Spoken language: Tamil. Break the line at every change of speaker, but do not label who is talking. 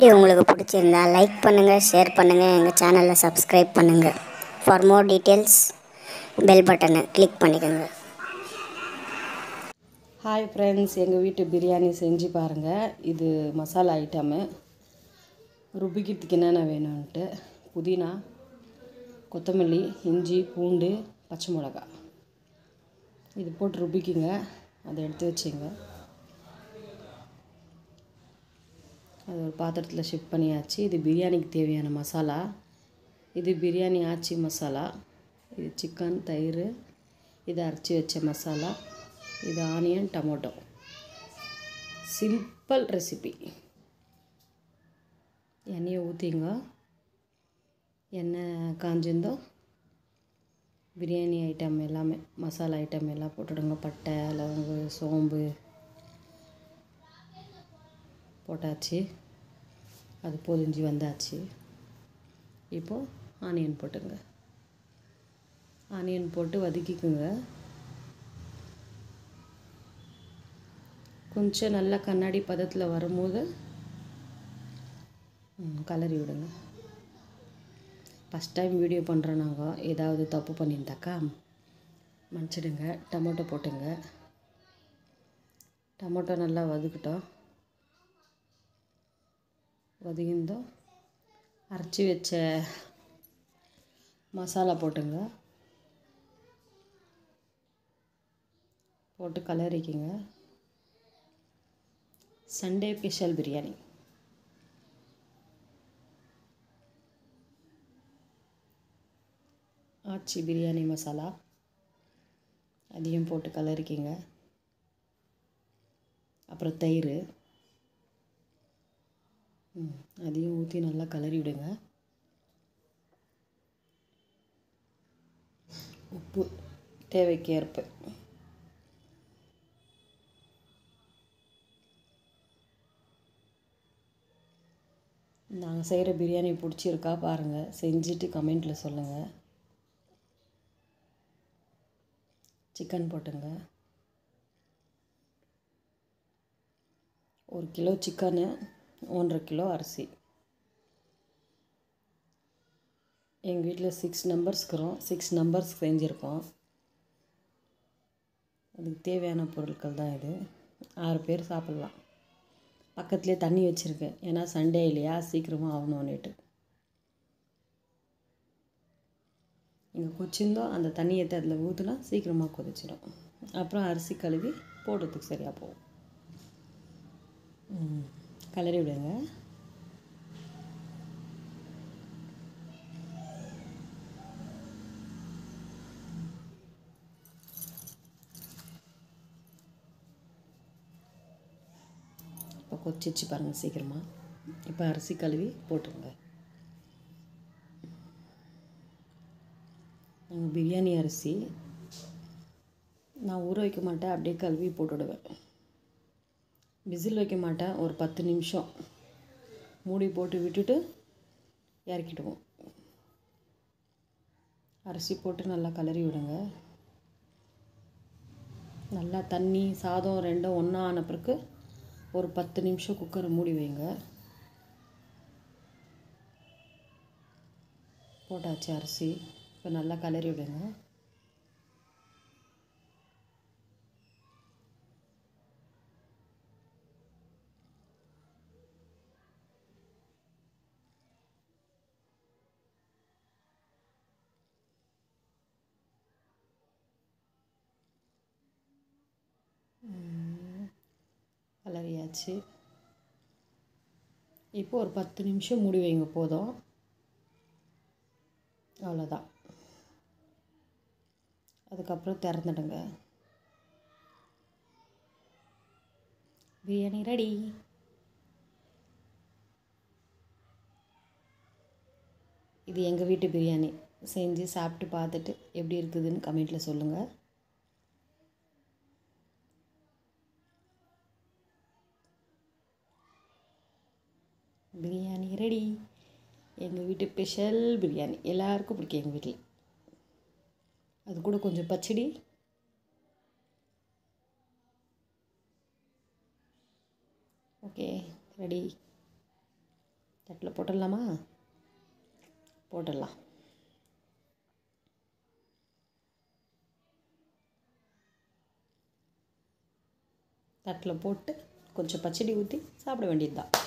வீடியோ உங்களுக்கு பிடிச்சிருந்தா லைக் பண்ணுங்கள் ஷேர் பண்ணுங்கள் எங்கள் சேனலை சப்ஸ்கிரைப் பண்ணுங்கள் ஃபார் மோர் டீட்டெயில்ஸ் பெல் பட்டனை கிளிக் பண்ணிக்கோங்க
ஹாய் ஃப்ரெண்ட்ஸ் எங்கள் வீட்டு பிரியாணி செஞ்சு பாருங்கள் இது மசாலா ஐட்டமு ருபிக்கிறதுக்கு என்னென்ன வேணும்ன்ட்டு புதினா கொத்தமல்லி இஞ்சி பூண்டு பச்சை மிளகா இது போட்டு ருபிக்குங்க அதை எடுத்து வச்சுங்க அது ஒரு பாத்திரத்தில் ஷிஃப்ட் பண்ணியாச்சு இது பிரியாணிக்கு தேவையான மசாலா இது பிரியாணி ஆச்சி மசாலா இது சிக்கன் தயிர் இது அரைச்சி வச்ச மசாலா இது ஆனியன் டமோட்டோ சிம்பிள் ரெசிபி எண்ணெயை ஊற்றிங்க எண்ணெய் காஞ்சிருந்தோ பிரியாணி ஐட்டம் எல்லாமே மசாலா ஐட்டம் எல்லாம் போட்டுடுங்க பட்டை லவங்கு சோம்பு போட்டாச்சு அது பொரிஞ்சு வந்தாச்சு இப்போது ஆனியன் போட்டுங்க ஆனியன் போட்டு வதக்கிக்குங்க கொஞ்சம் நல்லா கண்ணாடி பதத்தில் வரும்போது ம், கலரி விடுங்க ஃபஸ்ட் டைம் வீடியோ பண்ணுறோம் நாங்கள் ஏதாவது தப்பு பண்ணியிருந்தாக்கா மன்னிச்சிடுங்க டொமேட்டோ போட்டுங்க டொமேட்டோ நல்லா வதக்கிட்டோம் வதக்கிந்தோம் அரைச்சி வச்ச மசாலா போட்டுங்க போட்டு கலரிக்கிங்க சண்டே ஸ்பெஷல் பிரியாணி ஆச்சி பிரியாணி மசாலா அதையும் போட்டு கலரிக்கிங்க அப்புறம் தயிர் ம், அதையும் ஊற்றி நல்லா கலரி விடுங்க உப்பு தேவைக்கேற்ப நாங்கள் செய்கிற பிரியாணி பிடிச்சிருக்கா பாருங்கள் செஞ்சுட்டு கமெண்ட்டில் சொல்லுங்கள் சிக்கன் போட்டுங்க ஒரு கிலோ சிக்கனு ஒன்றரை கிலோ அரிசி எங்கள் வீட்டில் சிக்ஸ் நம்பர்ஸ்க்குறோம் சிக்ஸ் நம்பர்ஸ் செஞ்சுருக்கோம் அதுக்கு தேவையான பொருட்கள் தான் இது ஆறு பேர் சாப்பிட்லாம் பக்கத்துலேயே தண்ணி வச்சுருக்கேன் ஏன்னா சண்டே இல்லையா சீக்கிரமாக ஆகணும்னுட்டு இங்கே கொச்சிருந்தோ அந்த தண்ணியை எடுத்து அதில் ஊற்றினா சீக்கிரமாக கொதிச்சிடும் அப்புறம் அரிசி கழுவி போடுறதுக்கு சரியாக போகும் ம், கிளறி விடுங்க இப்போ கொச்சிச்சு பாருங்கள் சீக்கிரமாக இப்போ அரிசி கழுவி போட்டுருங்க நாங்கள் பிரியாணி அரிசி நான் ஊற வைக்க மாட்டேன் அப்படியே கழுவி போட்டுவிடுவேன் விசில் வைக்க மாட்டேன் ஒரு பத்து நிமிஷம் மூடி போட்டு விட்டுட்டு இறக்கிடுவோம் அரிசி போட்டு நல்லா கலரி விடுங்க நல்லா தண்ணி சாதம் ரெண்டும் ஒன்றா ஆன பிறகு ஒரு பத்து நிமிஷம் குக்கரை மூடி வைங்க போட்டாச்சு அரிசி இப்போ நல்லா கலரி விடுங்க கலரியாச்சு இப்போ ஒரு பத்து நிமிஷம் மூடி வைங்க போதும் அவ்வளோதான் அதுக்கப்புறம் திறந்துடுங்க பிரியாணி ரெடி இது எங்கள் வீட்டு பிரியாணி செஞ்சு சாப்பிட்டு பார்த்துட்டு எப்படி இருக்குதுன்னு கமெண்ட்டில் சொல்லுங்கள் பிரியாணி ரெடி எங்கள் வீட்டு ஸ்பெஷல் பிரியாணி எல்லாருக்கும் பிடிக்கும் எங்கள் வீட்டில் அது கூட கொஞ்சம் பச்சடி ஓகே ரெடி தட்டில் போட்டுடலாமா போட்டுடலாம் தட்டில் போட்டு கொஞ்சம் பச்சடி ஊற்றி சாப்பிட வேண்டியது தான்